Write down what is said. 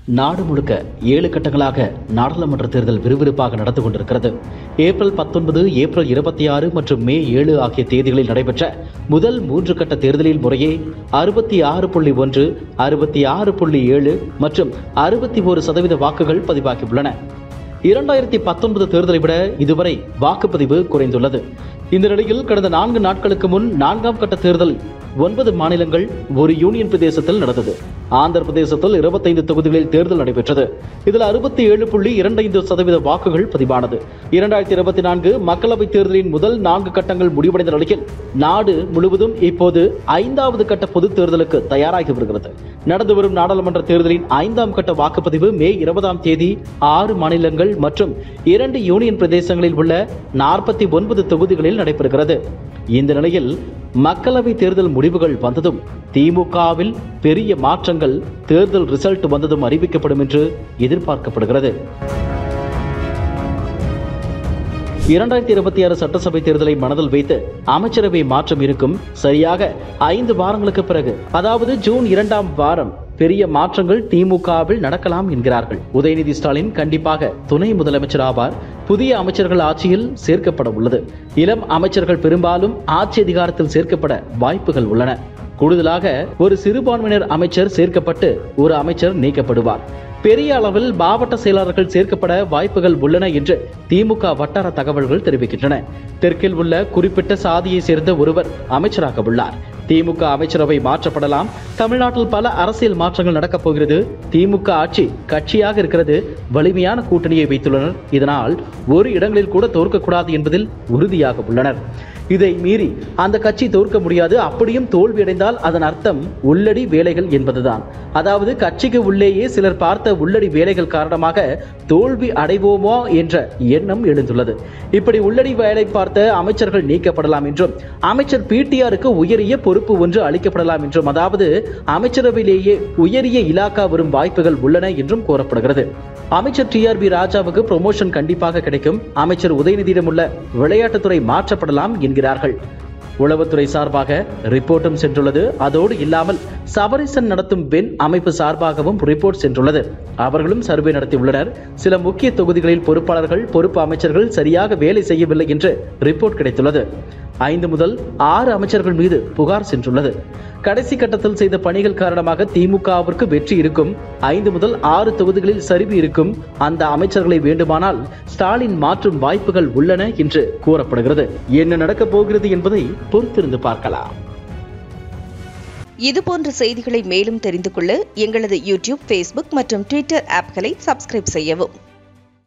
நாடு முழுக்க ஏழு கட்டங்களாக நாடாளுமன்ற தேர்தல் விறுவிறுப்பாக நடந்து கொண்டிருக்கிறது ஏப்ரல் பத்தொன்பது ஏப்ரல் இருபத்தி ஆறு மற்றும் மே ஏழு ஆகிய தேதிகளில் நடைபெற்ற முதல் மூன்று கட்ட தேர்தலில் முறையே அறுபத்தி ஆறு புள்ளி ஒன்று அறுபத்தி ஆறு புள்ளி ஏழு மற்றும் அறுபத்தி ஒரு சதவீத வாக்குகள் பதிவாகியுள்ளன இரண்டாயிரத்தி பத்தொன்பது தேர்தலை விட இதுவரை வாக்குப்பதிவு குறைந்துள்ளது இந்த நிலையில் கடந்த நான்கு நாட்களுக்கு முன் நான்காம் கட்ட தேர்தல் ஒன்பது மாநிலங்கள் ஒரு யூனியன் பிரதேசத்தில் நடந்தது ஆந்திர பிரதேசத்தில் இருபத்தைந்து தொகுதிகளில் தேர்தல் நடைபெற்றது இதில் அறுபத்தி ஏழு புள்ளி இரண்டைந்து சதவீத வாக்குகள் பதிவானது இரண்டாயிரத்தி இருபத்தி நான்கு மக்களவைத் தேர்தலின் முதல் நான்கு கட்டங்கள் முடிவடைந்த நிலையில் நாடு முழுவதும் இப்போது ஐந்தாவது கட்ட பொதுத் தேர்தலுக்கு தயாராகி வருகிறது நடந்து வரும் நாடாளுமன்ற தேர்தலின் ஐந்தாம் கட்ட வாக்குப்பதிவு மே இருபதாம் தேதி ஆறு மாநிலங்கள் மற்றும் இரண்டு யூனியன் பிரதேசங்களில் உள்ள நாற்பத்தி ஒன்பது தொகுதிகளில் நடைபெறுகிறது இந்த நிலையில் மக்களவை தேர்தல் முடிவுகள் வந்ததும் திமுகவில் பெரிய மாற்றங்கள் தேர்தல் ரிசல்ட் வந்ததும் அறிவிக்கப்படும் என்று எதிர்பார்க்கப்படுகிறது இரண்டாயிரத்தி இருபத்தி ஆறு சட்டசபை தேர்தலை மனதில் வைத்து அமைச்சரவை மாற்றம் இருக்கும் சரியாக ஐந்து வாரங்களுக்கு பிறகு அதாவது ஜூன் இரண்டாம் வாரம் பெரிய மாற்றங்கள் திமுகவில் நடக்கலாம் என்கிறார்கள் உதயநிதி ஸ்டாலின் கண்டிப்பாக துணை முதலமைச்சர் ஆவார் புதிய அமைச்சர்கள் ஆட்சியில் சேர்க்கப்பட உள்ளது இளம் அமைச்சர்கள் பெரும்பாலும் ஆட்சி அதிகாரத்தில் சேர்க்கப்பட வாய்ப்புகள் உள்ளன கூடுதலாக ஒரு சிறுபான்மையினர் அமைச்சர் சேர்க்கப்பட்டு ஒரு அமைச்சர் நீக்கப்படுவார் பெரிய அளவில் மாவட்ட செயலாளர்கள் சேர்க்கப்பட வாய்ப்புகள் உள்ளன என்று திமுக வட்டார தகவல்கள் தெரிவிக்கின்றன தெற்கில் உள்ள குறிப்பிட்ட சாதியை சேர்ந்த ஒருவர் அமைச்சராக உள்ளார் திமுக அமைச்சரவை மாற்றப்படலாம் தமிழ்நாட்டில் பல அரசியல் மாற்றங்கள் நடக்கப் போகிறது திமுக ஆட்சி கட்சியாக இருக்கிறது வலிமையான கூட்டணியை வைத்துள்ளனர் இதனால் ஒரு இடங்களில் கூட தோற்கக்கூடாது என்பதில் உறுதியாக உள்ளனர் இதை மீறி அந்த கட்சி தோற்க முடியாது அப்படியும் தோல்வியடைந்தால் அதன் அர்த்தம் உள்ளடி வேலைகள் என்பதுதான் அதாவது கட்சிக்கு உள்ளேயே சிலர் பார்த்த உள்ளடி வேலைகள் காரணமாக தோல்வி அடைவோமோ என்ற எண்ணம் எழுந்துள்ளது இப்படி உள்ளடி வேலை பார்த்த அமைச்சர்கள் நீக்கப்படலாம் என்றும் அமைச்சர் பிடிஆருக்கு உயரிய பொறுப்பு ஒன்று அளிக்கப்படலாம் என்றும் அதாவது அமைச்சரவையிலேயே உயரிய இலாக்கா வரும் வாய்ப்புகள் உள்ளன என்றும் கூறப்படுகிறது அமைச்சர் டிஆர்பி ராஜாவுக்கு ப்ரொமோஷன் கண்டிப்பாக கிடைக்கும் அமைச்சர் உதயநிதியிடம் உள்ள விளையாட்டுத்துறை மாற்றப்படலாம் என்கிறார்கள் உளவுத்துறை சார்பாக ரிப்போர்ட்டும் சென்றுள்ளது அதோடு இல்லாமல் சபரிசன் நடத்தும் பெண் அமைப்பு சார்பாகவும் ரிப்போர்ட் சென்றுள்ளது அவர்களும் சர்வே நடத்தியுள்ளனர் சில முக்கிய தொகுதிகளில் பொறுப்பாளர்கள் பொறுப்பு அமைச்சர்கள் சரியாக வேலை செய்யவில்லை என்று ரிப்போர்ட் கிடைத்துள்ளது ஐந்து முதல் ஆறு அமைச்சர்கள் மீது புகார் சென்றுள்ளது கடைசி கட்டத்தில் செய்த பணிகள் காரணமாக திமுகவிற்கு வெற்றி இருக்கும் ஐந்து முதல் ஆறு தொகுதிகளில் சரிவு இருக்கும் அந்த அமைச்சர்களை வேண்டுமானால் ஸ்டாலின் மாற்றும் வாய்ப்புகள் உள்ளன என்று கூறப்படுகிறது என்ன நடக்கப் போகிறது என்பதை பொறுத்திருந்து பார்க்கலாம் இதுபோன்ற செய்திகளை மேலும் தெரிந்து கொள்ள எங்களது யூடியூப் ஃபேஸ்புக் மற்றும் ட்விட்டர் ஆப்களை சப்ஸ்கிரைப் செய்யவும்